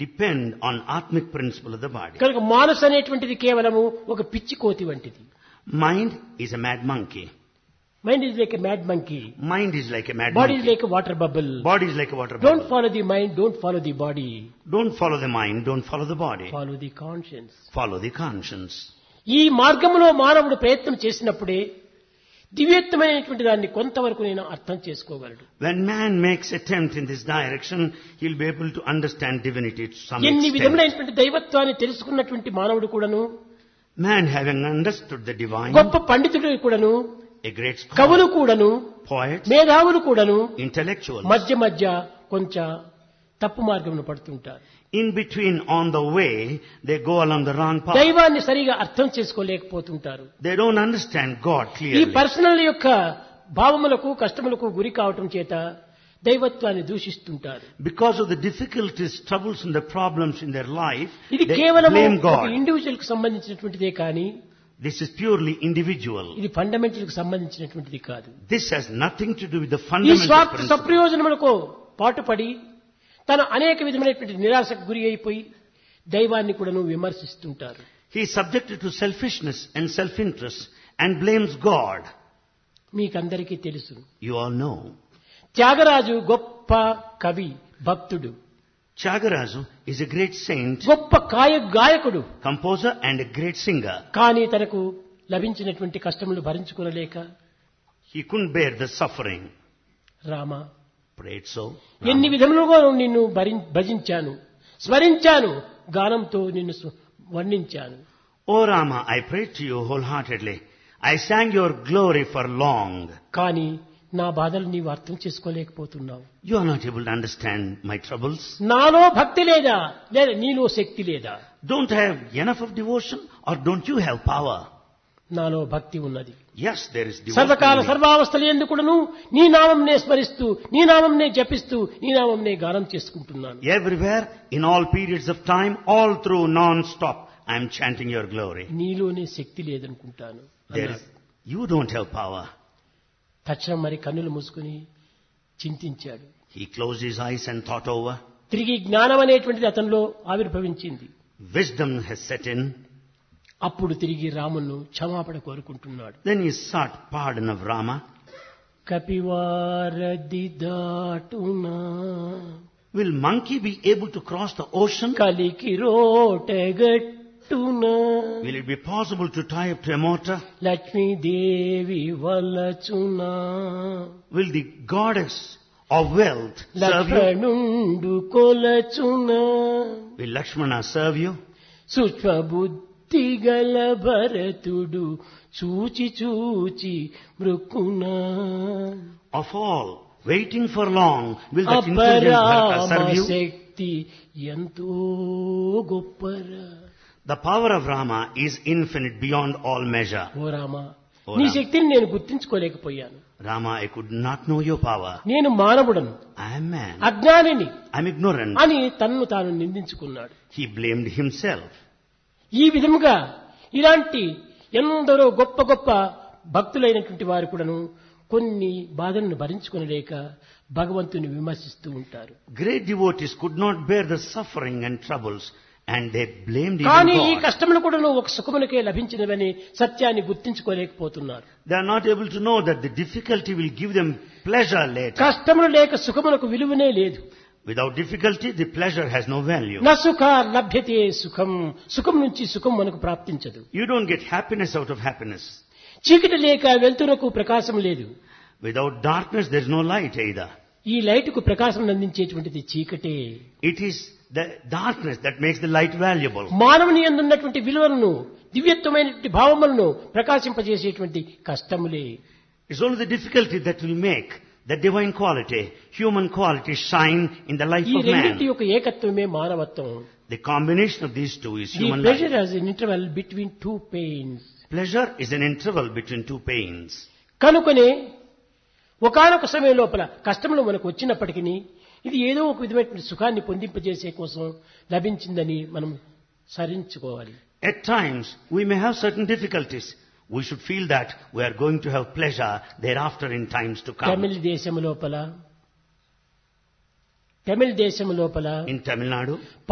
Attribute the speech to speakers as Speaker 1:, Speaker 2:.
Speaker 1: depend on atmic principle of the body.
Speaker 2: కనుక మానసు అనేటువంటిది కేవలము ఒక పిచ్చి కోతి వంటిది
Speaker 1: Mind is a mad monkey.
Speaker 2: Mind is like a mad monkey
Speaker 1: Mind is like a mad
Speaker 2: body is
Speaker 1: monkey.
Speaker 2: Like water bubble
Speaker 1: Body is like a water
Speaker 2: don't
Speaker 1: bubble.
Speaker 2: Follow the mind don't follow the body
Speaker 1: Don't follow the mind, don't follow the body.
Speaker 2: Follow the conscience
Speaker 1: Follow the conscience.
Speaker 2: ఈ మార్గంలో మానవుడు ప్రయత్నం చేసినప్పుడే దివ్యత్వమైనటువంటి దాన్ని కొంతవరకు నేను అర్థం చేసుకోగలడు
Speaker 1: When man makes attempt in this direction, he'll be able to understand divinity to some
Speaker 2: ఎన్ని
Speaker 1: extent.
Speaker 2: విధములైనటువంటి దైవత్వాన్ని తెలుసుకున్నటువంటి మానవుడు కూడాను
Speaker 1: Man having understood the divine,
Speaker 2: గొప్ప పండితుడు కూడాను
Speaker 1: a great
Speaker 2: కవులు
Speaker 1: scholar,
Speaker 2: కూడాను
Speaker 1: poet,
Speaker 2: మేధావులు కూడాను
Speaker 1: intellectual,
Speaker 2: మధ్య మధ్య కొంచెం తప్పు మార్గంలో పడుతుంటారు
Speaker 1: in between on the way, they go along the wrong path.
Speaker 2: దైవాన్ని సరిగా అర్థం చేసుకోలేకపోతుంటారు
Speaker 1: They don't understand God
Speaker 2: ఈ
Speaker 1: clearly.
Speaker 2: పర్సనల్ యొక్క భావములకు కష్టములకు గురి కావటం చేత దైవత్వాన్ని దూషిస్తుంటారు
Speaker 1: Because of the difficulties, troubles and the problems in their life,
Speaker 2: ఇది
Speaker 1: they
Speaker 2: కేవలం
Speaker 1: blame
Speaker 2: ఒక
Speaker 1: God.
Speaker 2: ఇండివిజువల్ కు సంబంధించినటువంటిదే కానీ
Speaker 1: This is purely individual.
Speaker 2: ఇది ఫండమెంటల్ కు సంబంధించినటువంటిది కాదు
Speaker 1: This has nothing to do with the
Speaker 2: ఈ
Speaker 1: fundamental
Speaker 2: స్వార్థ
Speaker 1: principle.
Speaker 2: సప్రయోజనములకు పాటుపడి తను అనేక విధమైనటువంటి నిరాశకు గురి అయిపోయి దైవాన్ని కూడాను విమర్శిస్తుంటారు
Speaker 1: He is subjected to selfishness and self-interest and blames God.
Speaker 2: మీకందరికీ తెలుసు
Speaker 1: You all know.
Speaker 2: త్యాగరాజు గొప్ప కవి భక్తుడు
Speaker 1: Chagarazu is a great saint,
Speaker 2: గొప్ప కాయ గాయకుడు
Speaker 1: composer and a great singer.
Speaker 2: కానీ తనకు లభించినటువంటి కష్టములు భరించుకోలేక
Speaker 1: He couldn't bear the suffering.
Speaker 2: Rama
Speaker 1: Prayed so.
Speaker 2: ఎన్ని విధములుగా నిన్ను భరిం- భజించాను స్మరించాను గానంతో నిన్ను సు- వర్ణించాను
Speaker 1: O Rama, I prayed to you wholeheartedly. I sang your glory for long.
Speaker 2: కానీ నా బాధలు నీవు అర్థం చేసుకోలేకపోతున్నావు
Speaker 1: You are not able to understand my troubles.
Speaker 2: నాలో భక్తి లేదా లేదా నీలో శక్తి లేదా
Speaker 1: Don't I have enough of devotion or don't you have power?
Speaker 2: నాలో భక్తి ఉన్నది
Speaker 1: Yes, there is
Speaker 2: సర్వకాల
Speaker 1: devotion. in me.
Speaker 2: సర్వావస్థలు ఎందుకును నీ నామంనే స్మరిస్తూ నీ నామంనే జపిస్తూ నీ నామంనే గానం చేసుకుంటున్నాను
Speaker 1: Everywhere, in all periods of time, all through non-stop, I am chanting your glory.
Speaker 2: నీలోనే శక్తి లేదనుకుంటాను
Speaker 1: There is,
Speaker 2: అన్నాడు.
Speaker 1: you don't have power.
Speaker 2: తక్షణం మరి కన్నులు మూసుకుని చింతించాడు
Speaker 1: He closed his eyes and thought over.
Speaker 2: తిరిగి జ్ఞానం అనేటువంటిది అతనిలో ఆవిర్భవించింది
Speaker 1: Wisdom has set in.
Speaker 2: అప్పుడు తిరిగి రామును క్షమాపణ కోరుకుంటున్నాడు
Speaker 1: Then he sought pardon of Rama.
Speaker 2: కపివారది దాటునా
Speaker 1: Will monkey be able to cross the ocean?
Speaker 2: కలికి రోటగట్టునా
Speaker 1: Will it be possible to tie up to a mortar?
Speaker 2: Lakshmidevi వలచునా
Speaker 1: Will the goddess of wealth serve you?
Speaker 2: లక్ష్మణుండు కొలచునా
Speaker 1: Will Lakshmana serve you?
Speaker 2: సూక్ష్మ బుద్ధి గల భరతుడు చూచి చూచి మృక్కునా
Speaker 1: Of all, waiting for long, will that intelligent Bharata
Speaker 2: అపరామ
Speaker 1: serve you?
Speaker 2: శక్తి ఎంతో గొప్పరా
Speaker 1: The power of Rama is infinite beyond all measure.
Speaker 2: ఓ రామ
Speaker 1: ఓ
Speaker 2: నీ
Speaker 1: రామ.
Speaker 2: శక్తిని నేను గుర్తించుకోలేకపోయాను
Speaker 1: Rama, I could not know your power.
Speaker 2: నేను మానవుడను
Speaker 1: I am man.
Speaker 2: అజ్ఞానిని
Speaker 1: I'm ignorant.
Speaker 2: అని తన్ను తాను నిందించుకున్నాడు
Speaker 1: He blamed himself.
Speaker 2: ఈ విధముగా ఇలాంటి ఎందరో గొప్ప గొప్ప భక్తులైనటువంటి వారు కూడాను కొన్ని బాధలను భరించుకొనలేక భగవంతుని విమర్శిస్తూ ఉంటారు
Speaker 1: Great devotees could not bear the suffering and troubles and they blamed even
Speaker 2: కానీ ఈ
Speaker 1: God.
Speaker 2: కష్టములు కూడాను ఒక సుఖమునకే లభించినవని సత్యాన్ని గుర్తించుకోలేకపోతున్నారు
Speaker 1: They are not able to know that the difficulty will give them pleasure later.
Speaker 2: కష్టములు లేక సుఖమునకు విలువనే లేదు
Speaker 1: Without difficulty, the pleasure has no value.
Speaker 2: నా సుఖ లభ్యతే సుఖం సుఖం నుంచి సుఖం మనకు ప్రాప్తించదు
Speaker 1: You don't get happiness out of happiness.
Speaker 2: చీకటి లేక వెలుతురకు ప్రకాశం లేదు
Speaker 1: Without darkness, there is no light either.
Speaker 2: ఈ లైటుకు ప్రకాశం అందించేటువంటిది చీకటే
Speaker 1: It is the darkness that makes the light valuable.
Speaker 2: మానవుని ఎందున్నటువంటి విలువలను దివ్యత్వమైనటువంటి భావములను ప్రకాశింపజేసేటువంటి కష్టములే
Speaker 1: It's only the difficulty that will make the divine quality, human quality shine in the life
Speaker 2: ఈ
Speaker 1: of
Speaker 2: రెండింటి
Speaker 1: man.
Speaker 2: యొక్క ఏకత్వమే మానవత్వం
Speaker 1: The combination of these two is
Speaker 2: the
Speaker 1: human
Speaker 2: pleasure
Speaker 1: life.
Speaker 2: Is an interval between two pains
Speaker 1: Pleasure is an interval between two pains.
Speaker 2: కనుకనే ఒకానొక సమయం లోపల కష్టములు మనకు వచ్చినప్పటికీ ఇది ఏదో ఒక విధమైనటువంటి సుఖాన్ని పొందింపజేసే కోసం లభించిందని మనం సరించుకోవాలి
Speaker 1: At times, we may have certain difficulties. We should feel that we are going to have pleasure thereafter in times to come.
Speaker 2: తమిళ దేశము లోపల తమిళ దేశము లోపల
Speaker 1: In Tamil Nadu,